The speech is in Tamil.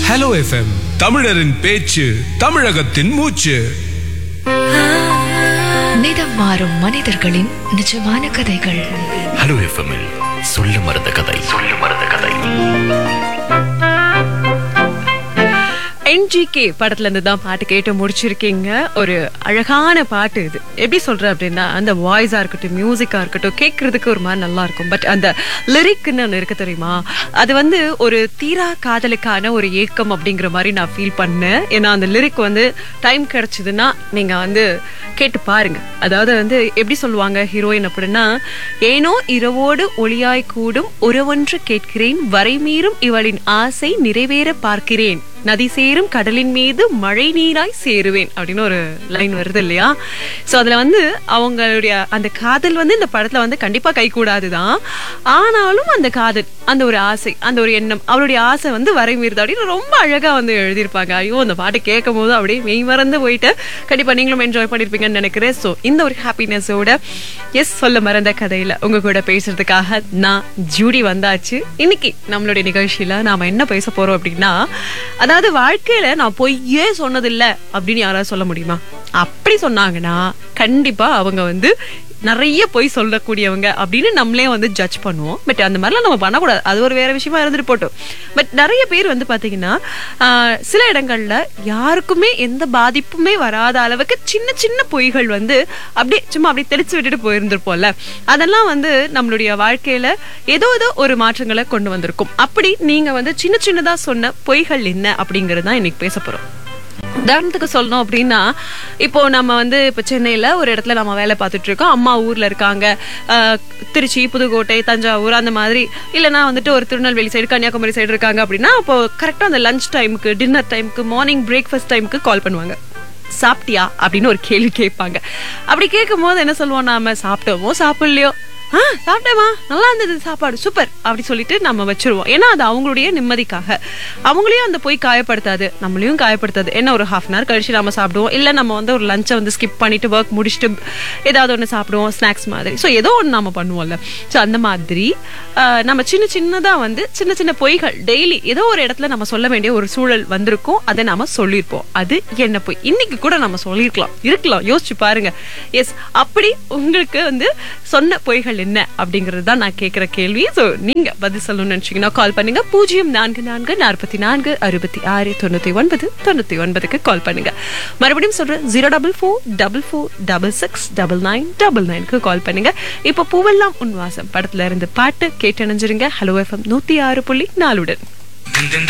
ஹலோ எஃப்எம் தமிழரின் பேச்சு தமிழகத்தின் மூச்சு நிதம் மாறும் மனிதர்களின் நிஜமான கதைகள் ஹலோ எஃப்எம்மில் சொல்ல மறந்த கதை சொல்ல மறந்த கதை என்ஜிகே படத்துல இருந்து தான் பாட்டு கேட்டு முடிச்சிருக்கீங்க ஒரு அழகான பாட்டு இது எப்படி சொல்றேன் அப்படின்னா அந்த வாய்ஸா இருக்கட்டும் மியூசிக்கா இருக்கட்டும் கேட்கறதுக்கு ஒரு மாதிரி நல்லா இருக்கும் பட் அந்த லிரிக்னு ஒன்று இருக்கு தெரியுமா அது வந்து ஒரு தீரா காதலுக்கான ஒரு ஏக்கம் அப்படிங்கிற மாதிரி நான் ஃபீல் பண்ணேன் ஏன்னா அந்த லிரிக் வந்து டைம் கிடைச்சதுன்னா நீங்க வந்து கேட்டு பாருங்க அதாவது வந்து எப்படி சொல்லுவாங்க ஹீரோயின் அப்படின்னா ஏனோ இரவோடு ஒளியாய் கூடும் உறவொன்று கேட்கிறேன் வரைமீறும் இவளின் ஆசை நிறைவேற பார்க்கிறேன் நதி சேரும் கடலின் மீது மழை நீராய் சேருவேன் அப்படின்னு ஒரு லைன் வருது இல்லையா சோ அதுல வந்து அவங்களுடைய அந்த காதல் வந்து இந்த படத்துல வந்து கண்டிப்பா கை கூடாதுதான் ஆனாலும் அந்த காதல் அந்த ஒரு ஆசை அந்த ஒரு எண்ணம் அவருடைய ஆசை வந்து வரைமீறுது அப்படின்னு ரொம்ப அழகா வந்து எழுதியிருப்பாங்க ஐயோ அந்த பாட்டு கேட்கும் போது அப்படியே மெய் மறந்து போயிட்டு கண்டிப்பா நீங்களும் என்ஜாய் பண்ணிருப்பீங்கன்னு நினைக்கிறேன் சோ இந்த ஒரு ஹாப்பினஸோட எஸ் சொல்ல மறந்த கதையில உங்க கூட பேசுறதுக்காக நான் ஜூடி வந்தாச்சு இன்னைக்கு நம்மளுடைய நிகழ்ச்சியில நாம என்ன பேச போறோம் அப்படின்னா அதாவது வாழ்க்கையில நான் பொய்யே சொன்னதில்ல அப்படின்னு யாராவது சொல்ல முடியுமா அப்படி சொன்னாங்கன்னா கண்டிப்பா அவங்க வந்து நிறைய பொய் சொல்லக்கூடியவங்க அப்படின்னு நம்மளே வந்து ஜட்ஜ் பண்ணுவோம் பட் அந்த மாதிரிலாம் நம்ம பண்ணக்கூடாது அது ஒரு வேற விஷயமா இருந்துட்டு போட்டோம் பட் நிறைய பேர் வந்து பாத்தீங்கன்னா ஆஹ், சில இடங்கள்ல யாருக்குமே எந்த பாதிப்புமே வராத அளவுக்கு சின்ன சின்ன பொய்கள் வந்து அப்படியே சும்மா அப்படியே தெளிச்சு விட்டுட்டு போயிருந்திருப்போம்ல அதெல்லாம் வந்து நம்மளுடைய வாழ்க்கையில ஏதோ ஏதோ ஒரு மாற்றங்களை கொண்டு வந்திருக்கும் அப்படி நீங்க வந்து சின்ன சின்னதா சொன்ன பொய்கள் என்ன அப்படிங்கறது தான் இன்னைக்கு பேச போறோம் உதாரணத்துக்கு சொல்லணும் அப்படின்னா இப்போ நம்ம வந்து இப்போ சென்னையில ஒரு இடத்துல நம்ம வேலை பார்த்துட்டு இருக்கோம் அம்மா ஊர்ல இருக்காங்க ஆஹ், திருச்சி புதுக்கோட்டை தஞ்சாவூர் அந்த மாதிரி இல்லைன்னா வந்துட்டு ஒரு திருநெல்வேலி சைடு கன்னியாகுமரி சைடு இருக்காங்க அப்படின்னா அப்போ கரெக்டாக அந்த லஞ்ச் டைமுக்கு டின்னர் டைமுக்கு மார்னிங் பிரேக்ஃபாஸ்ட் டைமுக்கு கால் பண்ணுவாங்க சாப்பிட்டியா அப்படின்னு ஒரு கேள்வி கேட்பாங்க அப்படி கேட்கும் போது என்ன சொல்லுவோம் நாம சாப்பிட்டோமோ சாப்பிடலையோ ஆ சாப்பிட்டேமா நல்லா இருந்தது சாப்பாடு சூப்பர் அப்படி சொல்லிட்டு நம்ம வச்சிருவோம் ஏன்னா அது அவங்களுடைய நிம்மதிக்காக அவங்களையும் அந்த போய் காயப்படுத்தாது நம்மளையும் காயப்படுத்தாது என்ன ஒரு ஹாஃப் அன் ஹவர் கழிச்சு நம்ம சாப்பிடுவோம் இல்லை நம்ம வந்து ஒரு லஞ்சை வந்து ஸ்கிப் பண்ணிட்டு ஒர்க் முடிச்சுட்டு ஏதாவது ஒன்று சாப்பிடுவோம் ஸ்நாக்ஸ் மாதிரி ஸோ ஏதோ ஒன்று நம்ம பண்ணுவோம்ல ஸோ அந்த மாதிரி ஆ, நம்ம சின்ன சின்னதாக வந்து சின்ன சின்ன பொய்கள் டெய்லி ஏதோ ஒரு இடத்துல நம்ம சொல்ல வேண்டிய ஒரு சூழல் வந்திருக்கும் அதை நாம சொல்லியிருப்போம் அது என்ன பொய் இன்னைக்கு கூட நம்ம சொல்லியிருக்கலாம் இருக்கலாம் யோசிச்சு பாருங்க எஸ் அப்படி உங்களுக்கு வந்து சொன்ன பொய்கள் என்ன அப்படிங்கிறது தான் நான் கேட்குற கேள்வி ஸோ நீங்க பதில் சொல்லணும்னு நினைச்சீங்கன்னா கால் பண்ணுங்க பூஜ்ஜியம் நான்கு நான்கு நாற்பத்தி நான்கு அறுபத்தி ஆறு தொண்ணூத்தி ஒன்பது தொண்ணூத்தி ஒன்பதுக்கு கால் பண்ணுங்க மறுபடியும் சொல்றேன் zero double four double four double six double nine double நைனுக்கு கால் பண்ணுங்க இப்போ பூவெல்லாம் உன் வாசம் படத்துல இருந்து பாட்டு கேட்டணிஞ்சிருங்க ஹலோ எஃப்எம் நூத்தி ஆறு புள்ளி நாலுடன்